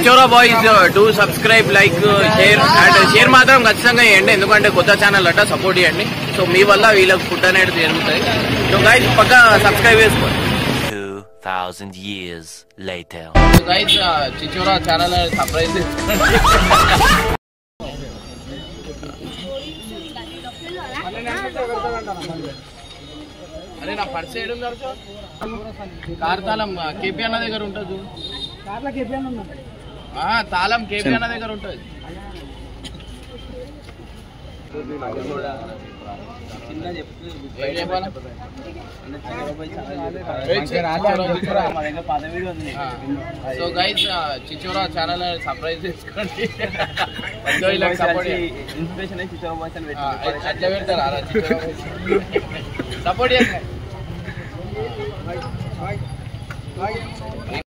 చిచ్చోరా boys do subscribe like share and share మాత్రం ఖచ్చితంగా చేయండి ఎందుకంటే కొత్త ఛానల్ అట్ట సపోర్ట్ చేయండి సో మీ వల్ల వీళ్ళకి ఫుడ్ అనేది జరుగుతుంది సో గైస్ పక్క సబ్స్క్రైబ్ చేసుకోండి 2,000 years later. Guys Chichora channel surprise అరే నా పర్స్ ఏడు కార్ తాళం కేపీ అన్న దగ్గర ఉంటుంది చూడు. ఆ, తాళం కేపీ అన్న దగ్గర ఉంటుంది ఏం చెప్పాలా? So guys Chichora channel surprise చేసుకోండి ఎంతో ఇలా సపోర్ట్ అట్లా పెడతారా సపోర్ట్ చేయండి